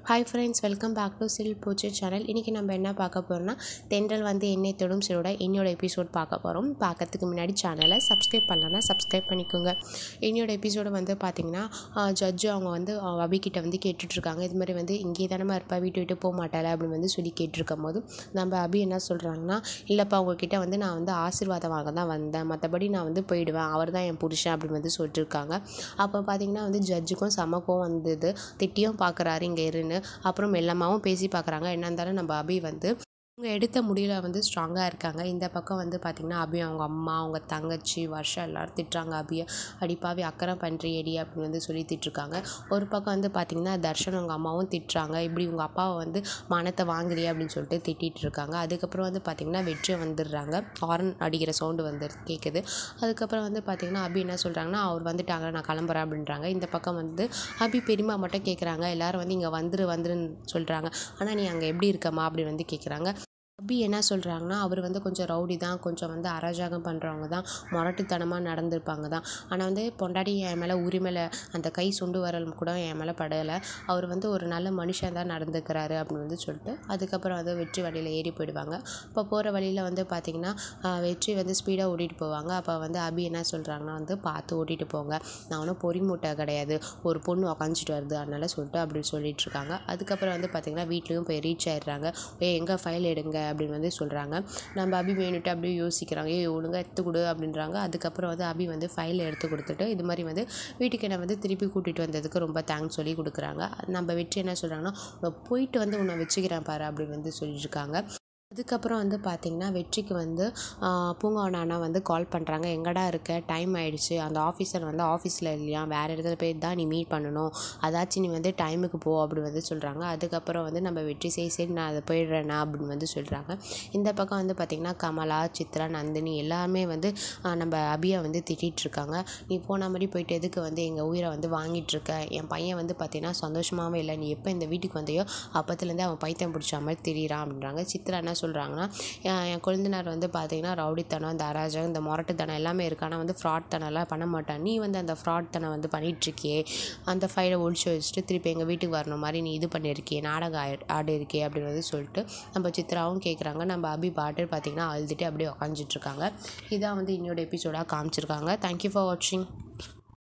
hi friends welcome back to சில் பூச்சி channel இன்றைக்கி நம்ம என்ன பார்க்க போகிறோம்னா தென்றல் வந்து என்னை தொடும் சிலோட என்னோட எபிசோட் பார்க்க போகிறோம் பார்க்கறதுக்கு முன்னாடி சேனலை சப்ஸ்கிரைப் பண்ணலன்னா சப்ஸ்கிரைப் பண்ணிக்கோங்க என்னோட எபிசோடு வந்து பார்த்திங்கன்னா ஜட்ஜு அவங்க வந்து அவங்க அபிகிட்ட வந்து கேட்டுட்ருக்காங்க இது மாதிரி வந்து இங்கே தானே இருப்பா வீட்டு விட்டு போக மாட்டாள அப்படின்னு வந்து சொல்லி கேட்டிருக்கும் போது நம்ம அபி என்ன சொல்கிறாங்கன்னா இல்லைப்பா உங்ககிட்ட வந்து நான் வந்து ஆசீர்வாதம் வாங்க தான் வந்தேன் மற்றபடி நான் வந்து போயிடுவேன் அவர் தான் என் புருஷன் அப்படின்னு வந்து சொல்லிட்டுருக்காங்க அப்போ பார்த்தீங்கன்னா வந்து ஜட்ஜுக்கும் செம கோவம் வந்தது திட்டியும் பார்க்குறாரு இங்கே இருன்னு அப்புறம் மெல்லமாகவும் பேசி பார்க்குறாங்க என்ன இருந்தாலும் நம்ம அபி வந்து அவங்க எடுத்த முடிவில் வந்து ஸ்ட்ராங்காக இருக்காங்க இந்த பக்கம் வந்து பார்த்திங்கன்னா அபி அவங்க அம்மா அவங்க தங்கச்சி வருஷம் எல்லோரும் திட்டுறாங்க அபியை அடிப்பாவி அக்கறை பண்ணுறியடி அப்படின்னு வந்து சொல்லி திட்டிருக்காங்க ஒரு பக்கம் வந்து பார்த்திங்கன்னா தர்ஷன் அவங்க அம்மாவும் திட்டுறாங்க இப்படி உங்கள் அப்பாவை வந்து மானத்தை வாங்குறியே அப்படின்னு சொல்லிட்டு திட்டிகிட்டு இருக்காங்க அதுக்கப்புறம் வந்து பார்த்திங்கன்னா வெற்றி வந்துடுறாங்க ஹார்ன் அடிக்கிற சவுண்டு வந்து கேட்குது அதுக்கப்புறம் வந்து பார்த்திங்கன்னா அபி என்ன சொல்கிறாங்கன்னா அவர் வந்துட்டாங்க நான் கிளம்புறேன் அப்படின்றாங்க இந்த பக்கம் வந்து அபி பெரியம்மா மட்டும் கேட்குறாங்க எல்லாரும் வந்து இங்கே வந்துரு வந்துருன்னு சொல்கிறாங்க ஆனால் நீ அங்கே எப்படி இருக்கம்மா அப்படின்னு வந்து கேட்குறாங்க அபி என்ன சொல்கிறாங்கன்னா அவர் வந்து கொஞ்சம் ரவுடி தான் கொஞ்சம் வந்து அராஜகம் பண்ணுறவங்க தான் முரட்டுத்தனமாக நடந்திருப்பாங்க தான் ஆனால் வந்து பொண்டாடி என் மேலே உரிமையில் அந்த கை சுண்டு வரல் கூட என் மேலே படலை அவர் வந்து ஒரு நல்ல மனுஷன் தான் நடந்துக்கிறாரு அப்படின்னு வந்து சொல்லிட்டு அதுக்கப்புறம் வந்து வெற்றி வழியில் ஏறி போயிடுவாங்க இப்போ போகிற வழியில் வந்து பார்த்திங்கன்னா வெற்றி வந்து ஸ்பீடாக ஓட்டிகிட்டு போவாங்க அப்போ வந்து அபி என்ன சொல்கிறாங்கன்னா வந்து பார்த்து ஓட்டிகிட்டு போங்க நான் ஒன்றும் பொறி மூட்டை கிடையாது ஒரு பொண்ணு உக்காஞ்சிட்டு வருது அதனால சொல்லிட்டு அப்படி சொல்லிட்டு இருக்காங்க அதுக்கப்புறம் வந்து பார்த்திங்கன்னா வீட்லேயும் போய் ரீச் ஆயிடுறாங்க ஏ எங்கே ஃபைல் எடுங்க அப்படின்னு வந்து சொல்கிறாங்க நம்ம அபி வேணுட்டு அப்படியே யோசிக்கிறாங்க ஏ ஒழுங்காக எடுத்து கொடு அப்படின்றாங்க அதுக்கப்புறம் வந்து அபி வந்து ஃபைல் எடுத்து கொடுத்துட்டு இது மாதிரி வந்து வீட்டுக்கு என்ன வந்து திருப்பி கூட்டிகிட்டு வந்ததுக்கு ரொம்ப தேங்க்ஸ் சொல்லி கொடுக்குறாங்க நம்ம வெற்றி என்ன சொல்கிறாங்கன்னா போயிட்டு வந்து உன்னை வச்சுக்கிறேன் பாரு அப்படின்னு வந்து சொல்லியிருக்காங்க அதுக்கப்புறம் வந்து பார்த்திங்கன்னா வெற்றிக்கு வந்து பூங்காவன அண்ணா வந்து கால் பண்ணுறாங்க எங்கடா இருக்க டைம் ஆகிடுச்சு அந்த ஆஃபீஸர் வந்து ஆஃபீஸில் இல்லையா வேறு இடத்துல போய் தான் நீ மீட் பண்ணணும் அதாச்சும் நீ வந்து டைமுக்கு போ அப்படி வந்து சொல்கிறாங்க அதுக்கப்புறம் வந்து நம்ம வெற்றி சரி சரி நான் அதை போயிடுறேண்ணா அப்படின்னு வந்து சொல்கிறாங்க இந்த பக்கம் வந்து பார்த்திங்கன்னா கமலா சித்ரா நந்தினி எல்லாருமே வந்து நம்ம அபியை வந்து திட்டிகிட்டு இருக்காங்க நீ போன மாதிரி போயிட்டு எதுக்கு வந்து எங்கள் உயிரை வந்து வாங்கிட்டு இருக்க என் பையன் வந்து பார்த்திங்கன்னா சந்தோஷமாகவே இல்லை நீ எப்போ இந்த வீட்டுக்கு வந்தையோ அப்போத்துலேருந்தே அவன் பைத்தியம் பிடிச்ச மாதிரி தெரியிறான் அப்படின்றாங்க சித்ரா என்ன சொல்கிறாங்கன்னா என் குழந்தைனார் வந்து பார்த்திங்கன்னா ரவுடித்தனம் இந்த அராஜகம் இந்த முரட்டுத்தனம் எல்லாமே இருக்கு ஆனால் வந்து ஃப்ராட் தனம்லாம் பண்ண மாட்டான் நீ வந்து அந்த ஃப்ராட் தனம் வந்து பண்ணிகிட்ருக்கியே அந்த ஃபைலை ஒழிச்சு வச்சுட்டு திருப்பி எங்கள் வீட்டுக்கு வரணும் மாதிரி நீ இது பண்ணியிருக்கியே நாடகம் ஆடி ஆடி இருக்கே அப்படின்னு வந்து சொல்லிட்டு நம்ம சித்ராவும் கேட்குறாங்க நம்ம அபி பாட்டு பார்த்திங்கன்னா அழுதுட்டு அப்படியே உக்காஞ்சிட்ருக்காங்க இதான் வந்து இன்னொரு எபிசோடாக காமிச்சிருக்காங்க தேங்க்யூ ஃபார் வாட்சிங்